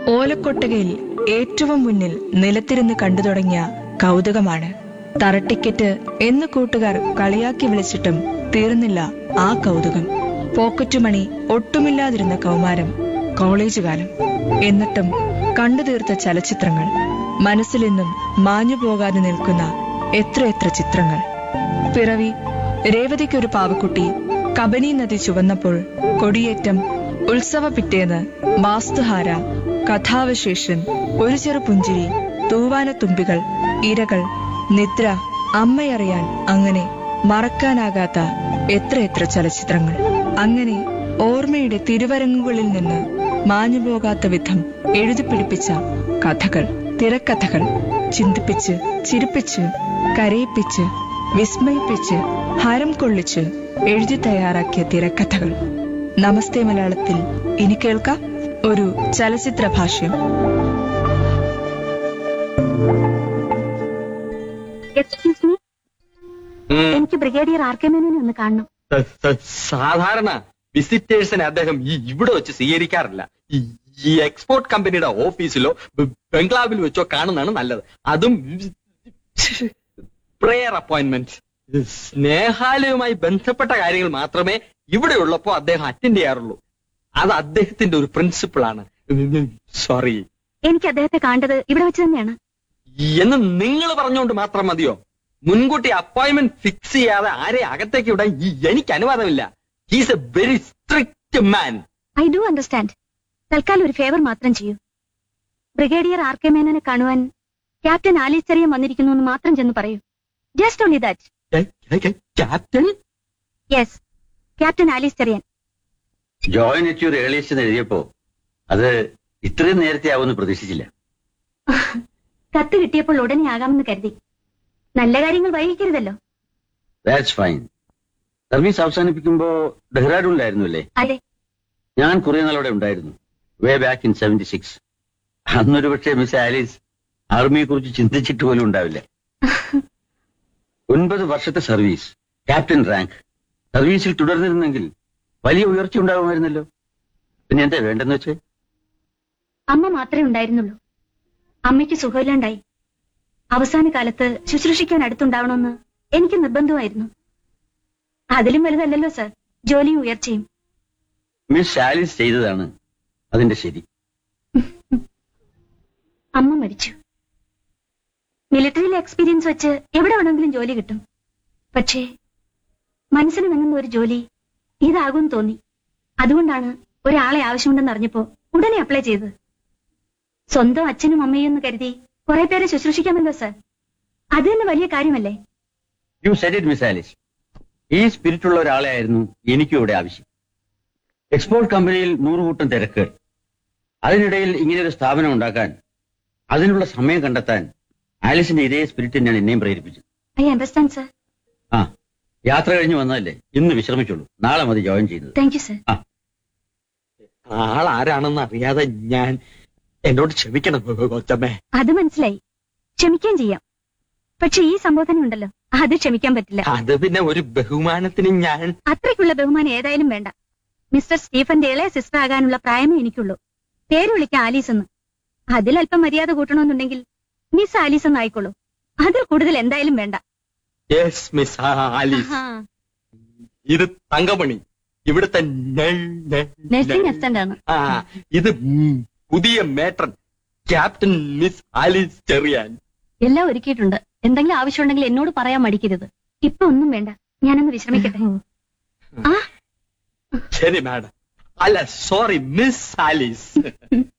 ഓലക്കൊട്ടകയിൽ ഏറ്റവും മുന്നിൽ നിലത്തിരുന്ന് കണ്ടു തുടങ്ങിയ കൗതുകമാണ് തറട്ടിക്കറ്റ് എന്ന് കൂട്ടുകാർ കളിയാക്കി വിളിച്ചിട്ടും തീർന്നില്ല ആ കൗതുകം പോക്കറ്റുമണി ഒട്ടുമില്ലാതിരുന്ന കൗമാരം കോളേജ് കാലം എന്നിട്ടും കണ്ടു തീർത്ത ചലച്ചിത്രങ്ങൾ മനസ്സിലെന്നും മാഞ്ഞു പോകാതെ നിൽക്കുന്ന എത്രയെത്ര ചിത്രങ്ങൾ പിറവി രേവതിക്കൊരു പാവക്കുട്ടി കബനി നദി ചുവന്നപ്പോൾ കൊടിയേറ്റം ഉത്സവ പിറ്റേന്ന് വാസ്തുഹാര കഥാവശേഷൻ ഒരു ചെറു പുഞ്ചിരി തൂവാനത്തുമ്പികൾ ഇരകൾ നിദ്ര അമ്മയറിയാൻ അങ്ങനെ മറക്കാനാകാത്ത എത്രയെത്ര ചലച്ചിത്രങ്ങൾ അങ്ങനെ ഓർമ്മയുടെ തിരുവരങ്ങുകളിൽ നിന്ന് മാഞ്ഞുപോകാത്ത വിധം എഴുതിപ്പിടിപ്പിച്ച കഥകൾ തിരക്കഥകൾ ചിന്തിപ്പിച്ച് ചിരിപ്പിച്ച് കരയിപ്പിച്ച് വിസ്മയിപ്പിച്ച് ഹരം കൊള്ളിച്ച് എഴുതി തയ്യാറാക്കിയ തിരക്കഥകൾ നമസ്തേ മലയാളത്തിൽ ഇനി കേൾക്കാം ഒരു ചലച്ചിത്ര ഭാഷ്യം എക്സ്ക്യൂസ് മീ എനിക്ക് ബ്രിഗേഡിയർ ആർ കെ മേനോനെ ഒന്ന് കാണണം സ- സ- സാധാരണ വിസിറ്റേഴ്സിനെ അദ്ദേഹം ഈ ഇവിടെ വെച്ച് സ്വീകരിക്കാറില്ല ഈ ഈ എക്സ്പോർട്ട് കമ്പനിയുടെ ഓഫീസിലോ ബ- ബംഗ്ലാവിൽ വെച്ചോ കാണുന്നതാണ് നല്ലത് അതും പ്രെയർ അപ്പോയിന്റ്മെന്റ് സ്നേഹാലയവുമായി ബന്ധപ്പെട്ട കാര്യങ്ങൾ മാത്രമേ ഇവിടെ ഉള്ളപ്പോ അദ്ദേഹം അറ്റൻഡ് ചെയ്യാറുള്ളൂ അത് അദ്ദേഹത്തിന്റെ ഒരു പ്രിൻസിപ്പിൾ ആണ് സോറി എനിക്ക് അദ്ദേഹത്തെ കാണേണ്ടത് ഇവിടെ വെച്ച് തന്നെയാണ് എന്ന് നിങ്ങൾ പറഞ്ഞുകൊണ്ട് മാത്രം മതിയോ മുൻകൂട്ടി അപ്പോയിന്റ്മെന്റ് ഫിക്സ് ചെയ്യാതെ ആരെ അകത്തേക്ക് വിടാൻ ഈ- എനിക്ക് അനുവാദമില്ല he's a very strict man I do understand തൽക്കാലം ഒരു ഫേവർ മാത്രം ചെയ്യൂ ബ്രിഗേഡിയർ ആർ കെ മേനോനെ കാണുവാൻ ക്യാപ്റ്റൻ ആലീസ് ചെറിയൻ വന്നിരിക്കുന്നു എന്ന് മാത്രം ചെന്ന് പറയൂ just only that captain yes captain Alice Cherian join at your earliest എന്ന് എഴുതിയപ്പോ അത് ഇത്രയും നേരത്തെ ആവുമെന്ന് പ്രതീക്ഷിച്ചില്ല കത്ത് കിട്ടിയപ്പോൾ ഉടനെ ആകാമെന്ന് കരുതി നല്ല കാര്യങ്ങൾ വൈകിക്കരുതല്ലോ ദാറ്റ്സ് ഫൈൻ സർവീസ് അവസാനിപ്പിക്കുമ്പോ ഡെഹ്റാഡൂണിലായിരുന്നു അല്ലേ അതെ ഞാൻ കുറെ നാൾ അവിടെ ഉണ്ടായിരുന്നു way back in seventy six അന്നൊരു പക്ഷേ മിസ് ആലീസ് ആർമിയെ കുറിച്ച് ചിന്തിച്ചിട്ട് പോലും ഉണ്ടാവില്ല ഒൻപത് വർഷത്തെ സർവീസ് ക്യാപ്റ്റൻ റാങ്ക് സർവീസിൽ തുടർന്നിരുന്നെങ്കിൽ വലിയ ഉയർച്ച ഉണ്ടാകുമായിരുന്നല്ലോ പിന്നെ എന്താ വേണ്ടെന്ന് വെച്ച് അമ്മ മാത്രമേ ഉണ്ടായിരുന്നുള്ളൂ അമ്മയ്ക്ക് സുഖമില്ലാണ്ടായി അവസാന കാലത്ത് ശുശ്രൂഷിക്കാൻ അടുത്തുണ്ടാവണമെന്ന് എനിക്ക് നിർബന്ധമായിരുന്നു അതിലും വലുതല്ലല്ലോ സർ ജോലിയും ഉയർച്ചയും മിസ് ആലീസ് ചെയ്തതാണ് അതിന്റെ ശരി അമ്മ മരിച്ചു മിലിറ്ററിയിലെ എക്സ്പീരിയൻസ് വെച്ച് എവിടെ വേണമെങ്കിലും ജോലി കിട്ടും പക്ഷേ മനസ്സിന് നിങ്ങുന്ന ഒരു ജോലി ഇതാകും തോന്നി അതുകൊണ്ടാണ് ഒരാളെ ആവശ്യമുണ്ടെന്ന് അറിഞ്ഞപ്പോ ഉടനെ അപ്ലൈ ചെയ്തത് സ്വന്തം അച്ഛനും അമ്മയും എന്ന് കരുതി കുറെ പേരെ ശുശ്രൂഷിക്കാമല്ലോ സർ അത് തന്നെ വലിയ കാര്യമല്ലേ you set it miss Alice ഈ സ്പിരിറ്റ് ഉള്ള ഒരാളെ ആയിരുന്നു എനിക്കും ഇവിടെ ആവശ്യം എക്സ്പോർട്ട് കമ്പനിയിൽ നൂറുകൂട്ടം തിരക്കുകൾ അതിനിടയിൽ ഇങ്ങനെ ഒരു സ്ഥാപനം ഉണ്ടാക്കാൻ അതിനുള്ള സമയം കണ്ടെത്താൻ ആലിസിന്റെ ഇതേ സ്പിരിറ്റ് തന്നെയാണ് എന്നെയും പ്രേരിപ്പിച്ചത് ഐ അണ്ടർസ്റ്റാൻഡ് സർ ആ യാത്ര കഴിഞ്ഞ് വന്നതല്ലേ ഇന്ന് വിശ്രമിച്ചുള്ളൂ നാളെ മതി ജോയിൻ ചെയ്യുന്നത് താങ്ക് യു സർ ആൾ ആരാണെന്ന് അറിയാതെ ഞാൻ എന്നോട് ക്ഷമിക്കണം കൊച്ചമ്മേ അത് മനസ്സിലായി ക്ഷമിക്കുകയും ചെയ്യാം പക്ഷെ ഈ സംബോധന ഉണ്ടല്ലോ അത് ക്ഷമിക്കാൻ പറ്റില്ല അത് പിന്നെ ഒരു ബഹുമാനത്തിന് ഞാൻ അത്രയ്ക്കുള്ള ബഹുമാനം ഏതായാലും വേണ്ട മിസ്റ്റർ സ്റ്റീഫന്റെ ഇളയ സിസ്റ്റർ ആകാനുള്ള പ്രായമേ എനിക്കുള്ളൂ പേര് വിളിക്കാം ആലീസ് എന്ന് അതിലല്പം മര്യാദ കൂട്ടണമെന്നുണ്ടെങ്കിൽ മിസ് ആലീസ് എന്ന് ആയിക്കോളൂ അതിൽ കൂടുതൽ എന്തായാലും വേണ്ട യെസ് മിസ് ആലീസ് ആഹാ. ഇത് തങ്കമണി ഇവിടുത്തെ നെ- നെ- നഴ്സിംഗ് നെ- അസിസ്റ്റന്റ് ആണ് ആ ഇത് ഉം പുതിയ matron captain miss Alice Cheriyan എല്ലാം ഒരുക്കിയിട്ടുണ്ട് എന്തെങ്കിലും ആവശ്യമുണ്ടെങ്കിൽ എന്നോട് പറയാൻ മടിക്കരുത് ഇപ്പൊ ഒന്നും വേണ്ട ഞാനൊന്ന് വിശ്രമിക്കട്ടെ ആ ശരി മാഡം അല്ല സോറി മിസ് ആലീസ്